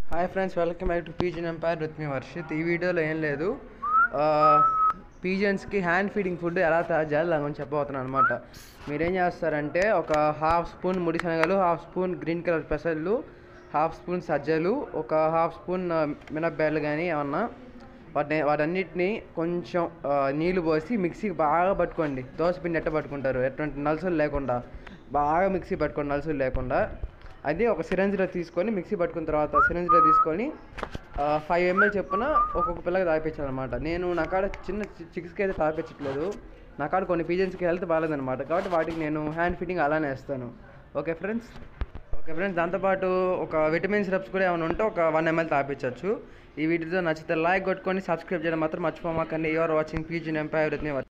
hi friends welcome back to pigeon empire with me Varshith ఈ వీడియోలో ఏం లేదు పీజన్స్కి హ్యాండ్ ఫీడింగ్ ఫుడ్ ఎలా తయారు చేయాలి దాని గురించి చెప్పబోతున్నాను అనమాట మీరేం చేస్తారంటే ఒక హాఫ్ స్పూన్ ముడి శనగలు హాఫ్ స్పూన్ గ్రీన్ కలర్ పెసళ్ళు హాఫ్ స్పూన్ సజ్జలు ఒక హాఫ్ స్పూన్ మినప్పాయలు కానీ ఏమన్నా వాటిని వాటన్నిటిని కొంచెం ఆ, నీళ్లు పోసి మిక్సీకి బాగా పట్టుకోండి దోశ పిండి ఎట్ట పట్టుకుంటారు ఎటువంటి నలుసులు లేకుండా బాగా మిక్సీ పట్టుకోండి నలుసులు లేకుండా అది ఒక సిరంజ్లో తీసుకొని మిక్సీ పట్టుకున్న తర్వాత సిరంజ్లో తీసుకొని ఫైవ్ ఎంఎల్ చొప్పున ఒక్కొక్క పిల్లకి తాపించాలన్నమాట నేను నా కాడ చిన్న చిక్స్కి అయితే తాపించట్లేదు నా కాడ కొన్ని పీజన్స్కి హెల్త్ బాగాలేదన్నమాట కాబట్టి వాటికి నేను హ్యాండ్ ఫిట్టింగ్ అలానే వేస్తాను ఓకే ఫ్రెండ్స్ ఓకే ఫ్రెండ్స్ దాంతోపాటు ఒక విటమిన్ సిరప్స్ కూడా ఏమైనా ఉంటే ఒక వన్ ఎంఎల్ తాపించవచ్చు ఈ వీడియో నచ్చితే లైక్ కొట్టుకొని సబ్స్క్రైబ్ చేయడం మాత్రం మర్చిపోమాకండి you're watching pigeon empire with me